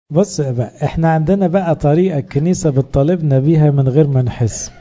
بص بقى احنا عندنا بقى طريقة الكنيسة بتطالبنا بيها من غير ما نحس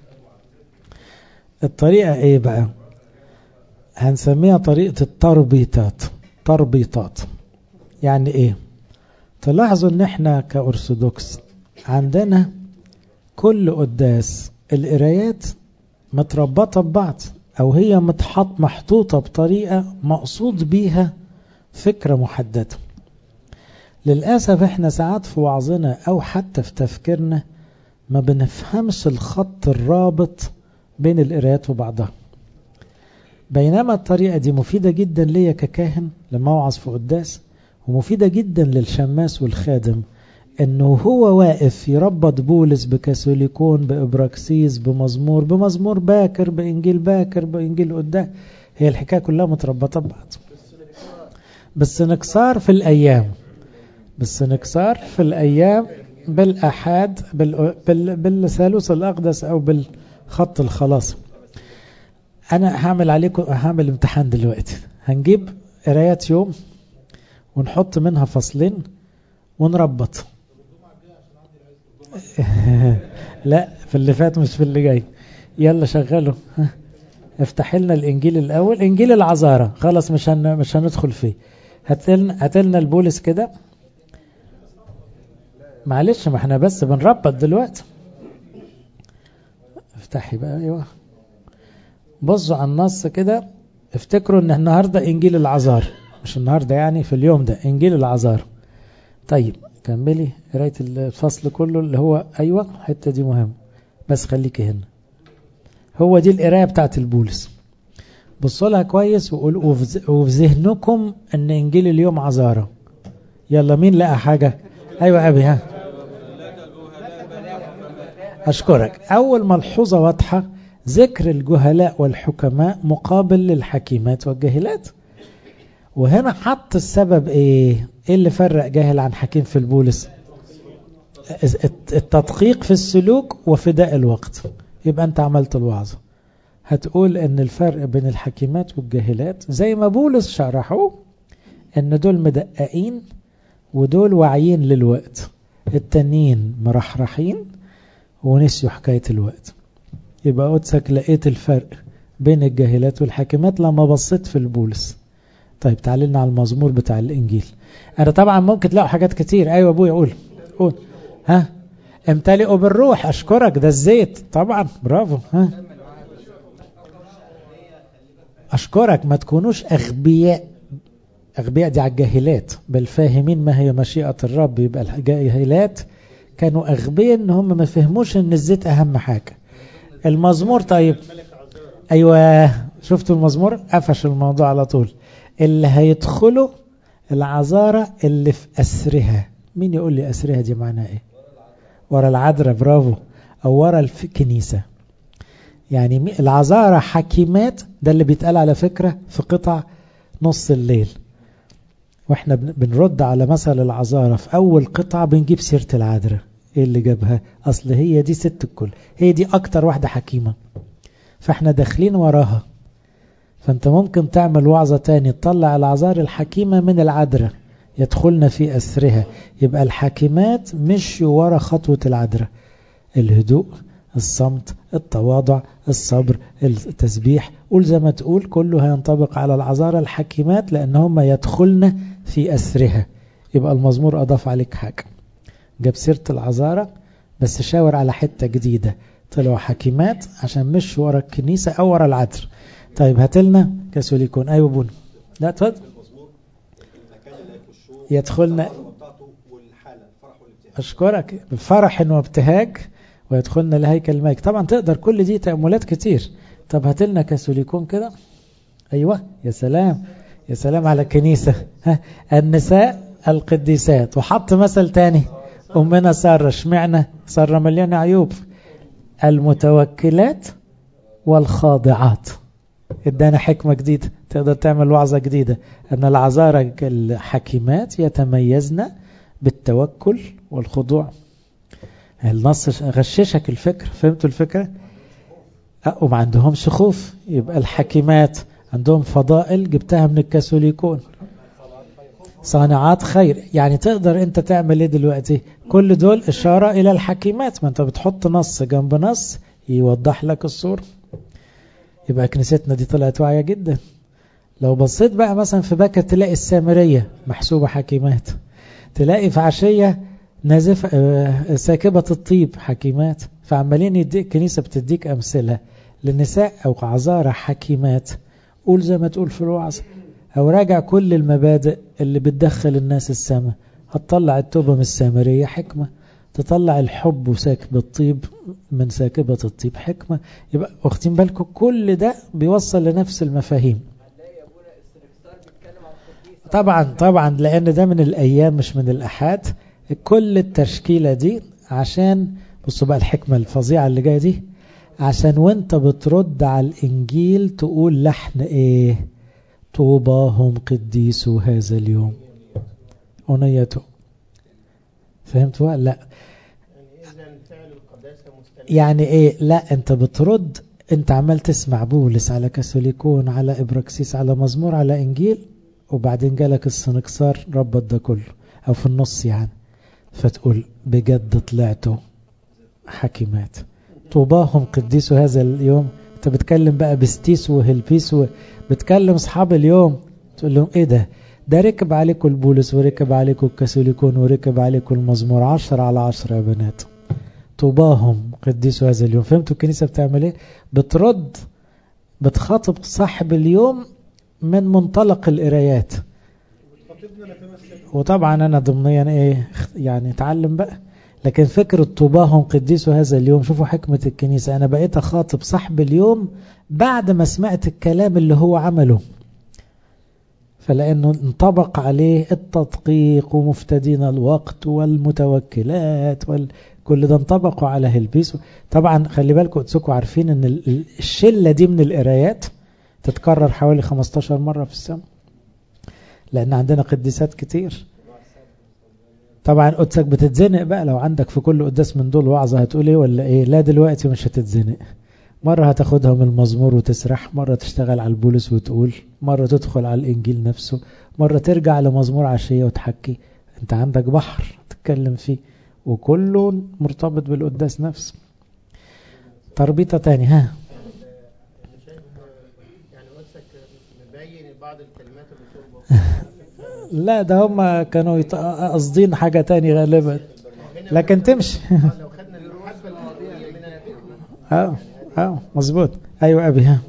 الطريقة ايه بقى هنسميها طريقة التربيطات تربيطات يعني ايه تلاحظوا ان احنا كأرثوذكس عندنا كل قداس القرايات متربطة ببعض او هي متحط محطوطة بطريقة مقصود بيها فكرة محددة للأسف احنا ساعات في وعظنا او حتى في تفكيرنا ما بنفهمش الخط الرابط بين القرايات وبعضها بينما الطريقة دي مفيدة جدا ليا ككاهن لما اوعظ في قداس ومفيدة جدا للشماس والخادم انه هو واقف يربط بولس بكاثوليكون بابراكسيس بمزمور بمزمور باكر بانجيل باكر بانجيل قدام هي الحكايه كلها متربطه ببعض بس نكسار في الايام بس نكسار في الايام بالاحاد بال... بال... بالثالوث الاقدس او بالخط الخلاص انا هعمل عليكم هعمل امتحان دلوقتي هنجيب قرايات يوم ونحط منها فصلين ونربط لا في اللي فات مش في اللي جاي يلا شغلوا افتح لنا الانجيل الاول انجيل العذارى خلاص مش هن... مش هندخل فيه هاتلنا هاتلنا البولس كده معلش ما احنا بس بنربط دلوقتي افتحي بقى ايوه بصوا على النص كده افتكروا ان النهارده انجيل العذار مش النهارده يعني في اليوم ده انجيل العذار طيب كملي قرايه الفصل كله اللي هو ايوه الحته دي مهم بس خليكي هنا هو دي القرايه بتاعت البولس بصوا لها كويس وقولوا وفي ذهنكم ان انجيل اليوم عذاره يلا مين لقى حاجه ايوه ابي ها اشكرك اول ملحوظه واضحه ذكر الجهلاء والحكماء مقابل للحكيمات والجاهلات وهنا حط السبب ايه ايه اللي فرق جاهل عن حكيم في البولس التدقيق في السلوك وفداء الوقت يبقى انت عملت الوعظة هتقول ان الفرق بين الحكيمات والجاهلات زي ما بولس شرحه ان دول مدققين ودول واعيين للوقت التانيين مرحرحين ونسيوا حكاية الوقت يبقى قدسك لقيت الفرق بين الجاهلات والحاكمات لما بصيت في البولس طيب تعالى لنا على المزمور بتاع الانجيل انا طبعا ممكن تلاقوا حاجات كتير ايوه ابويا قول قول ها امتلئوا بالروح اشكرك ده الزيت طبعا برافو ها اشكرك ما تكونوش اغبياء اغبياء دي على الجاهلات بل فاهمين ما هي مشيئة الرب يبقى الجاهلات كانوا اغبياء ان هم ما فهموش ان الزيت اهم حاجة المزمور طيب ايوه شفتوا المزمور قفش الموضوع على طول اللي هيدخلوا العذارة اللي في أسرها مين يقول لي أسرها دي معناها إيه ورا العذراء برافو أو ورا الكنيسة يعني العذارة حكيمات ده اللي بيتقال على فكرة في قطع نص الليل واحنا بنرد على مثل العذارة في أول قطعة بنجيب سيرة العذراء ايه اللي جابها اصل هي دي ست الكل هي دي اكتر واحدة حكيمة فاحنا داخلين وراها فانت ممكن تعمل وعظة تاني تطلع العذار الحكيمة من العذراء يدخلن في أسرها يبقى الحاكمات مشوا ورا خطوة العذراء الهدوء الصمت التواضع الصبر التسبيح قول زي ما تقول كله هينطبق على العذارى الحكيمات لأن هم يدخلن في أسرها يبقى المزمور أضاف عليك حاجة جاب سيرة العذارى بس شاور على حتة جديدة طلعوا حكيمات عشان مش ورا الكنيسة أو ورا العذر طيب هاتلنا كاثوليكون أيوة بون لا تفضل يدخلنا أشكرك بفرح وابتهاج ويدخلنا لهيكل الملك طبعا تقدر كل دي تأملات كتير طب هاتلنا كاثوليكون كده أيوة يا سلام يا سلام على الكنيسة ها النساء القديسات وحط مثل تاني أمنا سارة اشمعنا سارة مليانة عيوب المتوكلات والخاضعات ادانا حكمة جديدة تقدر تعمل وعظة جديدة أن العذارى الحكيمات يتميزن بالتوكل والخضوع النص غششك الفكر فهمتوا الفكرة أه وما عندهمش خوف يبقى الحكيمات عندهم فضائل جبتها من الكاثوليكون صانعات خير يعني تقدر انت تعمل ايه دلوقتي كل دول اشارة الى الحكيمات ما انت بتحط نص جنب نص يوضح لك الصورة يبقى كنيستنا دي طلعت واعية جدا لو بصيت بقى مثلا في بكة تلاقي السامرية محسوبة حكيمات تلاقي في عشية نازفة ساكبة الطيب حكيمات فعمالين يديك كنيسة بتديك أمثلة للنساء أو عذارى حكيمات قول زي ما تقول في الوعظ أو راجع كل المبادئ اللي بتدخل الناس السماء هتطلع التوبة من السامرية حكمة تطلع الحب وساكب الطيب من ساكبة الطيب حكمة يبقى واخدين بالكم كل ده بيوصل لنفس المفاهيم طبعا طبعا لأن ده من الأيام مش من الأحاد كل التشكيلة دي عشان بصوا بقى الحكمة الفظيعة اللي جاية دي عشان وانت بترد على الإنجيل تقول لحن ايه طوباهم قديسوا هذا اليوم أنيته فهمت بقى لا يعني ايه لا انت بترد انت عمال تسمع بولس على كاثوليكون على ابراكسيس على مزمور على انجيل وبعدين جالك السنكسار ربط ده كله او في النص يعني فتقول بجد طلعتوا حكيمات طوباهم قديسوا هذا اليوم انت بتكلم بقى بستيس وهلبيس بتكلم اصحاب اليوم تقول لهم ايه ده ده ركب عليكم البولس وركب عليكم الكاثوليكون وركب عليكم المزمور عشر على عشر يا بنات طوباهم قديسوا هذا اليوم فهمتوا الكنيسة بتعمل ايه بترد بتخاطب صاحب اليوم من منطلق القرايات وطبعا انا ضمنيا ايه يعني اتعلم بقى لكن فكرة طوباهم قديسوا هذا اليوم شوفوا حكمة الكنيسة انا بقيت اخاطب صاحب اليوم بعد ما سمعت الكلام اللي هو عمله فلأنه انطبق عليه التدقيق ومفتدين الوقت والمتوكلات وال... كل ده انطبقوا على هلبيس طبعا خلي بالكم تسوكوا عارفين ان الشلة دي من القرايات تتكرر حوالي 15 مرة في السنة لأن عندنا قديسات كتير طبعا قدسك بتتزنق بقى لو عندك في كل قداس من دول وعظة هتقول ايه ولا ايه لا دلوقتي مش هتتزنق مرة هتاخدها من المزمور وتسرح مرة تشتغل على البولس وتقول مرة تدخل على الإنجيل نفسه مرة ترجع لمزمور عشية وتحكي انت عندك بحر تتكلم فيه وكله مرتبط بالقداس نفسه تربيطة تاني ها لا ده هم كانوا قاصدين حاجة تاني غالبا لكن تمشي اه اه مظبوط ايوه ابي ها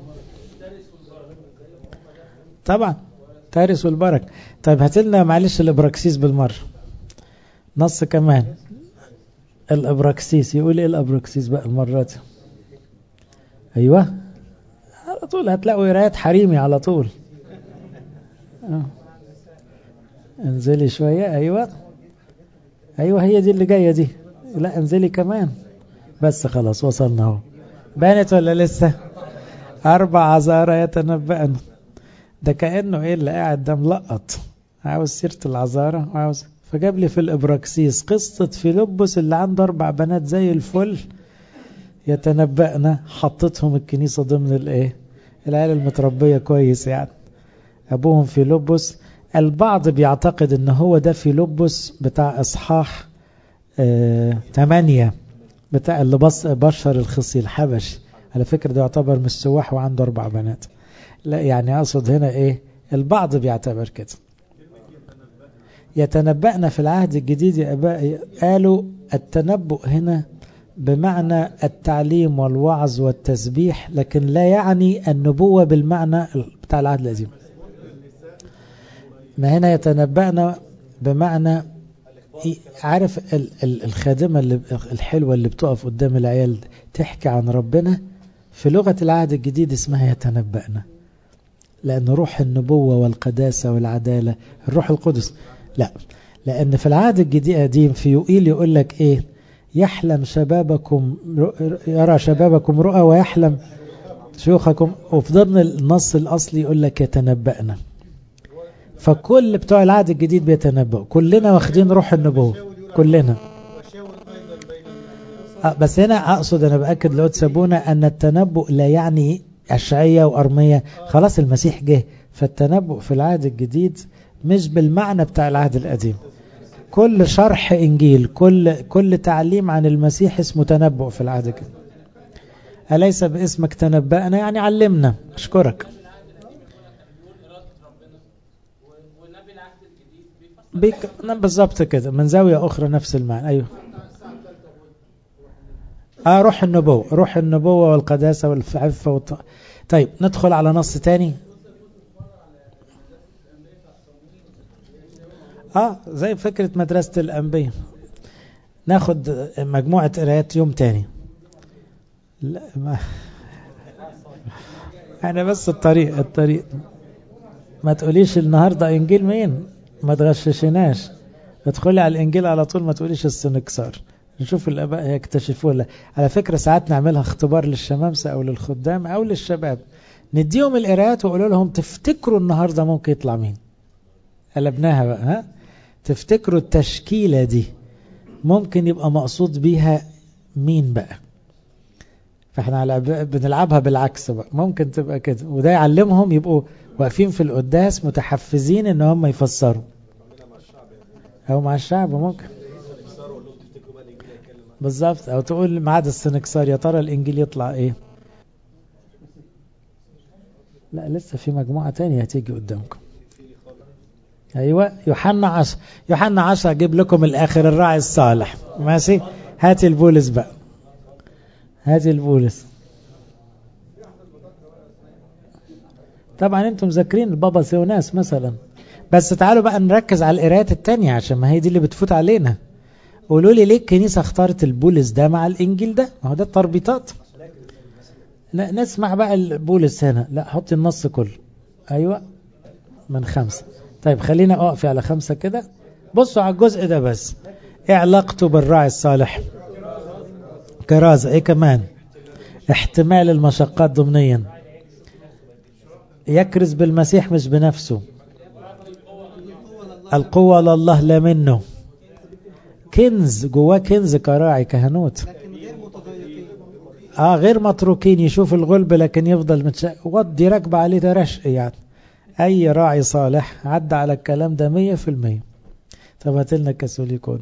طبعا تارس والبركة طيب هات لنا معلش الابراكسيس بالمره نص كمان الابراكسيس يقول ايه الابراكسيس بقى المره دي ايوه على طول هتلاقوا قرايات حريمي على طول آه. انزلي شويه ايوه ايوه هي دي اللي جايه دي لا انزلي كمان بس خلاص وصلنا اهو بانت ولا لسه اربع عذارى يتنبأن ده كأنه ايه اللي قاعد ده ملقط عاوز سيرة العذارى وعاوز فجاب لي في الابراكسيس قصة فيلبس اللي عنده اربع بنات زي الفل يتنبأنا حطتهم الكنيسة ضمن الايه العيال المتربية كويس يعني ابوهم فيلبس البعض بيعتقد ان هو ده فيلبس بتاع اصحاح اه تمانية بتاع اللي بص بشر الخصي الحبشي على فكرة ده يعتبر من السواح وعنده أربع بنات لا يعني أقصد هنا إيه البعض بيعتبر كده يتنبأنا في العهد الجديد يا أباء قالوا التنبؤ هنا بمعنى التعليم والوعظ والتسبيح لكن لا يعني النبوة بالمعنى بتاع العهد القديم ما هنا يتنبأنا بمعنى عارف الخادمة اللي الحلوة اللي بتقف قدام العيال تحكي عن ربنا في لغة العهد الجديد اسمها يتنبأنا لأن روح النبوة والقداسة والعدالة الروح القدس لا لأن في العهد الجديد قديم في يوئيل يقول لك إيه يحلم شبابكم يرى شبابكم رؤى ويحلم شيوخكم وفي ضمن النص الأصلي يقول لك يتنبأنا فكل بتوع العهد الجديد بيتنبأوا كلنا واخدين روح النبوة كلنا أه بس هنا أقصد أنا بأكد لقد سابونا أن التنبؤ لا يعني أشعية وأرمية خلاص المسيح جه فالتنبؤ في العهد الجديد مش بالمعنى بتاع العهد القديم كل شرح إنجيل كل كل تعليم عن المسيح اسمه تنبؤ في العهد القديم أليس باسمك تنبأنا يعني علمنا أشكرك بيك... بالظبط كده من زاوية أخرى نفس المعنى أيوه آه روح النبوة روح النبوة والقداسة والعفة والط... طيب ندخل على نص تاني اه زي فكرة مدرسة الأنبياء ناخد مجموعة قرايات يوم تاني لا ما انا بس الطريق الطريق ما تقوليش النهاردة انجيل مين ما تغششناش ادخلي على الانجيل على طول ما تقوليش السنكسار نشوف الاباء يكتشفوا ولا على فكرة ساعات نعملها اختبار للشمامسة او للخدام او للشباب نديهم القراءات واقول لهم تفتكروا النهاردة ممكن يطلع مين قلبناها بقى ها تفتكروا التشكيلة دي ممكن يبقى مقصود بيها مين بقى فاحنا على بنلعبها بالعكس بقى ممكن تبقى كده وده يعلمهم يبقوا واقفين في القداس متحفزين ان هم يفسروا او مع الشعب ممكن بالظبط او تقول معاد السنكسار يا ترى الانجيل يطلع ايه لا لسه في مجموعة تانية هتيجي قدامكم ايوه يوحنا عشر يوحنا عشر اجيب لكم الاخر الراعي الصالح ماشي هاتي البولس بقى هاتي البولس طبعا انتم مذاكرين البابا سيوناس مثلا بس تعالوا بقى نركز على القراءات التانية عشان ما هي دي اللي بتفوت علينا قولوا لي ليه الكنيسة اختارت البولس ده مع الانجيل ده ما هو ده التربيطات لا نسمع بقى البولس هنا لا حطي النص كله ايوه من خمسة طيب خلينا اقف على خمسة كده بصوا على الجزء ده بس ايه علاقته بالراعي الصالح كرازة ايه كمان احتمال المشقات ضمنيا يكرز بالمسيح مش بنفسه القوة لله لا منه كنز جواه كنز كراعي كهنوت اه غير متروكين يشوف الغلب لكن يفضل متشق ودي راكبه عليه ده رشق يعني اي راعي صالح عدى على الكلام ده مية في المية طب هاتلنا كاثوليكون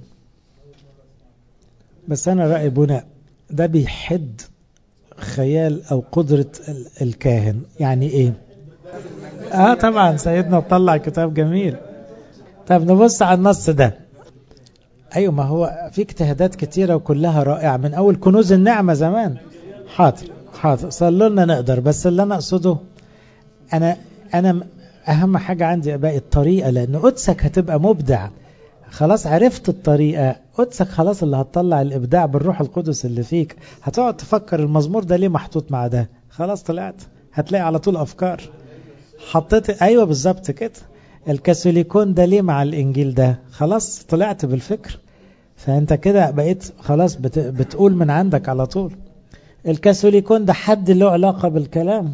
بس انا رأي بناء ده بيحد خيال او قدرة الكاهن يعني ايه اه طبعا سيدنا طلع كتاب جميل طب نبص على النص ده ايوه ما هو في اجتهادات كتيرة وكلها رائعة من اول كنوز النعمة زمان حاضر حاضر صلوا لنا نقدر بس اللي انا اقصده انا انا اهم حاجة عندي اباء الطريقة لان قدسك هتبقى مبدع خلاص عرفت الطريقة قدسك خلاص اللي هتطلع الابداع بالروح القدس اللي فيك هتقعد تفكر المزمور ده ليه محطوط مع ده خلاص طلعت هتلاقي على طول افكار حطيت ايوه بالظبط كده الكاثوليكون ده ليه مع الانجيل ده خلاص طلعت بالفكر فانت كده بقيت خلاص بت... بتقول من عندك على طول الكاثوليكون ده حد له علاقة بالكلام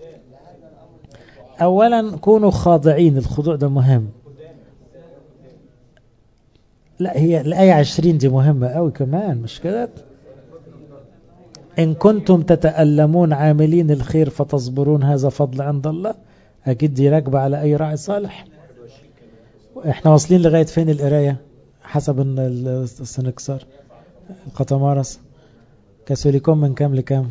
اولا كونوا خاضعين الخضوع ده مهم لا هي الآية عشرين دي مهمة قوي كمان مش كده إن كنتم تتألمون عاملين الخير فتصبرون هذا فضل عند الله أكيد دي راكبة على أي راعي صالح احنا واصلين لغاية فين القراية حسب السنكسار القطمارس كاثوليكون من كام لكام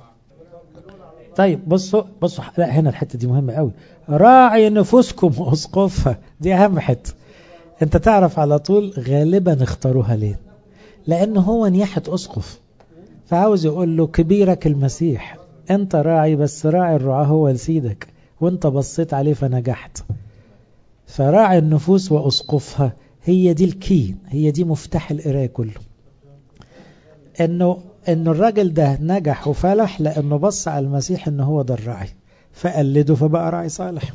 طيب بصوا بصوا لا هنا الحتة دي مهمة قوي راعي نفوسكم واسقفها دي أهم حتة انت تعرف على طول غالبا اختاروها ليه لأن هو نياحة أسقف فعاوز يقول له كبيرك المسيح انت راعي بس راعي الرعاة هو لسيدك وانت بصيت عليه فنجحت فراعي النفوس وأسقفها هي دي الكي هي دي مفتاح القراية كله انه انه الراجل ده نجح وفلح لانه بص على المسيح انه هو ده الراعي فقلده فبقى راعي صالح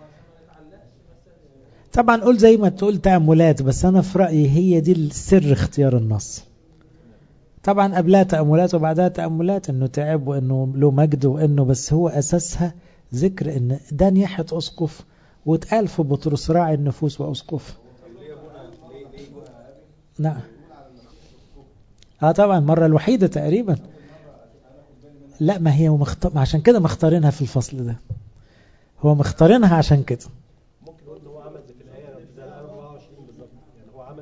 طبعا قول زي ما تقول تأملات بس انا في رأيي هي دي السر اختيار النص طبعا قبلها تأملات وبعدها تأملات انه تعب وانه له مجد وانه بس هو اساسها ذكر ان ده نياحة اسقف واتقال في بطرس راعي النفوس واسقف نعم اه طبعا المرة الوحيدة تقريبا لا ما هي مخت... عشان كده مختارينها في الفصل ده هو مختارينها عشان كده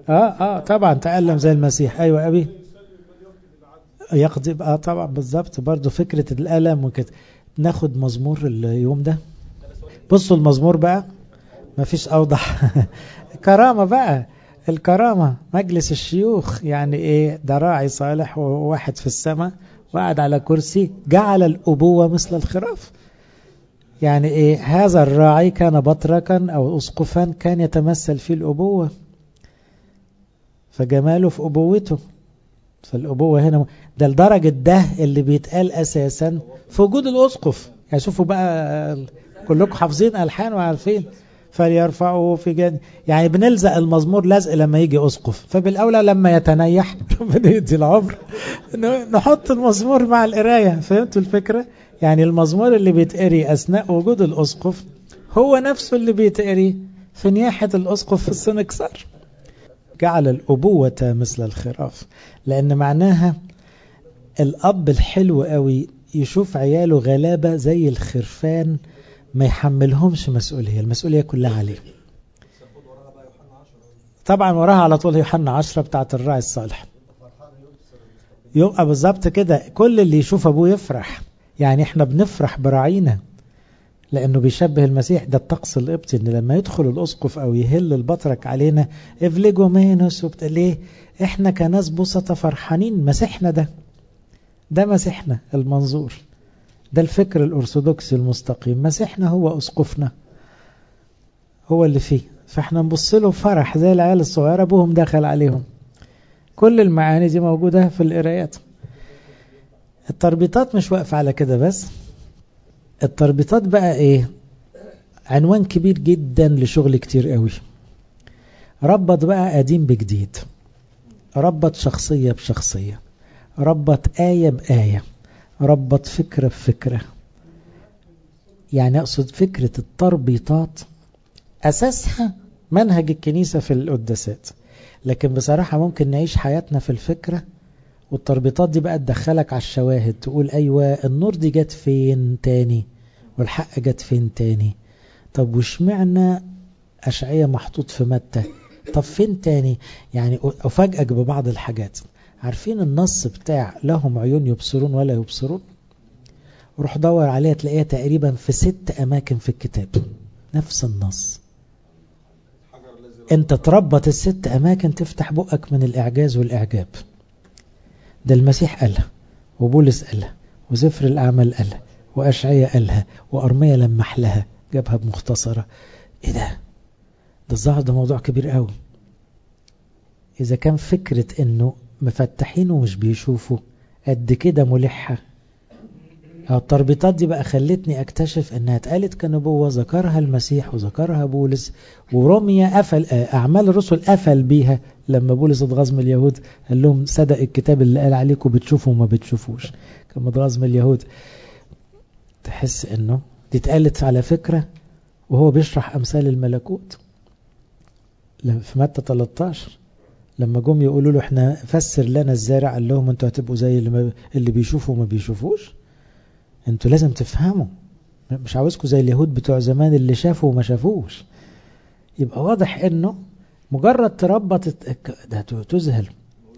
اه اه طبعا تألم زي المسيح ايوه ابي يقضي اه طبعا بالظبط برضو فكرة الألم وكده ناخد مزمور اليوم ده بصوا المزمور بقى ما فيش أوضح كرامة بقى الكرامة مجلس الشيوخ يعني ايه ده راعي صالح وواحد في السماء وقعد على كرسي جعل الأبوة مثل الخراف يعني ايه هذا الراعي كان بطركا او اسقفا كان يتمثل في الابوة فجماله في ابوته فالابوة هنا ده لدرجة ده اللي بيتقال اساسا في وجود الاسقف يعني شوفوا بقى كلكم حافظين الحان وعارفين فليرفعوا في جد يعني بنلزق المزمور لزق لما يجي اسقف فبالاولى لما يتنيح ربنا يدي العمر نحط المزمور مع القرايه فهمتوا الفكره يعني المزمور اللي بيتقري أثناء وجود الأسقف هو نفسه اللي بيتقري في نياحة الأسقف في السنكسار جعل الأبوة مثل الخراف لأن معناها الأب الحلو قوي يشوف عياله غلابة زي الخرفان ما يحملهمش مسؤولية المسؤولية كلها عليه طبعا وراها على طول يوحنا عشرة بتاعت الراعي الصالح يبقى بالظبط كده كل اللي يشوف أبوه يفرح يعني احنا بنفرح براعينا لانه بيشبه المسيح ده الطقس القبطي ان لما يدخل الاسقف او يهل البطرك علينا افليجو مينوس وبت... ليه احنا كناس بسطة فرحانين مسيحنا ده ده مسيحنا المنظور ده الفكر الارثوذكسي المستقيم مسيحنا هو اسقفنا هو اللي فيه فاحنا نبص له فرح زي العيال الصغيره ابوهم دخل عليهم كل المعاني دي موجوده في القرايات التربيطات مش واقفة على كده بس التربيطات بقى ايه عنوان كبير جدا لشغل كتير قوي ربط بقى قديم بجديد ربط شخصية بشخصية ربط آية بآية ربط فكرة بفكرة يعني أقصد فكرة التربيطات أساسها منهج الكنيسة في القداسات لكن بصراحة ممكن نعيش حياتنا في الفكرة والتربيطات دي بقى تدخلك على الشواهد تقول أيوة النور دي جت فين تاني والحق جت فين تاني طب وشمعنا أشعية محطوط في متى طب فين تاني يعني أفاجئك ببعض الحاجات عارفين النص بتاع لهم عيون يبصرون ولا يبصرون روح دور عليها تلاقيها تقريبا في ست أماكن في الكتاب نفس النص انت تربط الست أماكن تفتح بقك من الإعجاز والإعجاب ده المسيح قالها وبولس قالها وزفر الأعمال قالها وأشعية قالها وأرمية لمح لها جابها بمختصرة إيه ده ده الظاهر ده موضوع كبير قوي إذا كان فكرة إنه مفتحين ومش بيشوفوا قد كده ملحة التربيطات دي بقى خلتني اكتشف انها اتقالت كنبوة ذكرها المسيح وذكرها بولس ورمية قفل اعمال الرسل قفل بيها لما بولس اتغاظ من اليهود قال لهم صدق الكتاب اللي قال عليكم بتشوفوا وما بتشوفوش كان متغاظ من اليهود تحس انه دي اتقالت على فكرة وهو بيشرح امثال الملكوت في متى 13 لما جم يقولوا له احنا فسر لنا الزارع قال لهم انتوا هتبقوا زي اللي, اللي بيشوفوا وما بيشوفوش انتوا لازم تفهموا مش عاوزكم زي اليهود بتوع زمان اللي شافوا وما شافوش يبقى واضح انه مجرد تربط ده تذهل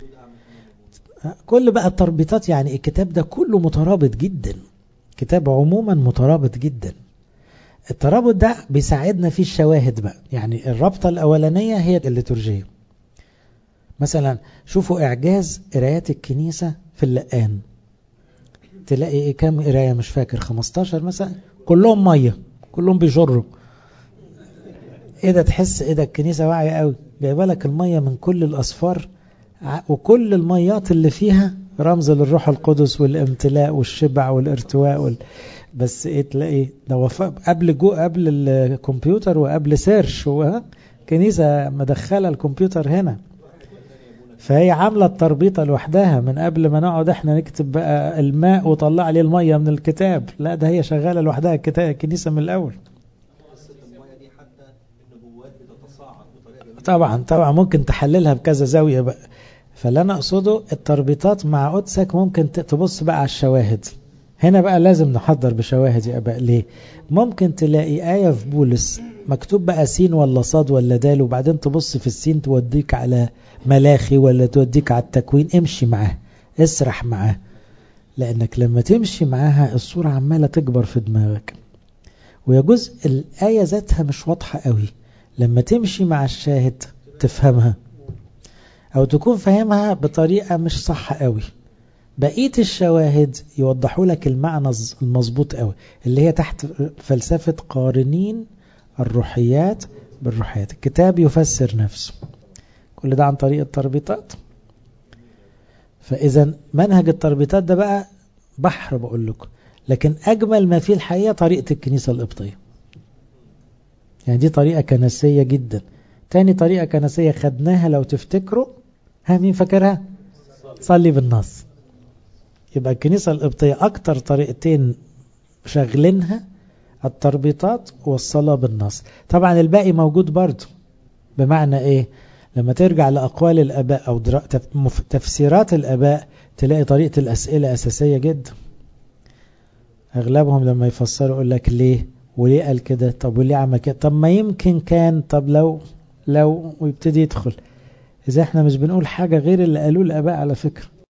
كل بقى التربيطات يعني الكتاب ده كله مترابط جدا كتاب عموما مترابط جدا الترابط ده بيساعدنا في الشواهد بقى يعني الرابطة الأولانية هي الليتورجية مثلا شوفوا إعجاز قرايات الكنيسة في اللقان تلاقي إيه كام قراية مش فاكر 15 مثلا كلهم مية كلهم بيجروا ايه ده تحس ايه ده الكنيسة واعية قوي جايبه لك المية من كل الأصفار وكل الميات اللي فيها رمز للروح القدس والامتلاء والشبع والارتواء وال... بس ايه تلاقي ده وفاء قبل جو قبل الكمبيوتر وقبل سيرش هو كنيسة مدخلة الكمبيوتر هنا فهي عاملة التربيطة لوحدها من قبل ما نقعد احنا نكتب بقى الماء وطلع لي المية من الكتاب لا ده هي شغالة لوحدها الكتاب الكنيسة من الأول طبعا طبعا ممكن تحللها بكذا زاوية بقى فاللي أنا أقصده التربيطات مع قدسك ممكن تبص بقى على الشواهد هنا بقى لازم نحضر بشواهد يا أباء ليه ممكن تلاقي آية في بولس مكتوب بقى سين ولا صاد ولا دال وبعدين تبص في السين توديك على ملاخي ولا توديك على التكوين امشي معاه اسرح معاه لأنك لما تمشي معاها الصورة عمالة تكبر في دماغك ويجوز الآية ذاتها مش واضحة قوي لما تمشي مع الشاهد تفهمها أو تكون فاهمها بطريقة مش صح قوي بقية الشواهد يوضحوا لك المعنى المظبوط قوي اللي هي تحت فلسفة قارنين الروحيات بالروحيات الكتاب يفسر نفسه كل ده عن طريق التربيطات فإذا منهج التربيطات ده بقى بحر بقول لكم لكن أجمل ما فيه الحقيقة طريقة الكنيسة القبطية يعني دي طريقة كنسية جدا تاني طريقة كنسية خدناها لو تفتكروا ها مين فاكرها صلي بالنص يبقى الكنيسة القبطية أكتر طريقتين شغلينها التربيطات والصلاة بالنص طبعا الباقي موجود برضه بمعنى إيه لما ترجع لأقوال الأباء أو تفسيرات الأباء تلاقي طريقة الأسئلة أساسية جدا أغلبهم لما يفسروا يقول لك ليه وليه قال كده طب وليه عمل كده طب ما يمكن كان طب لو لو ويبتدي يدخل إذا احنا مش بنقول حاجة غير اللي قالوه الآباء على فكرة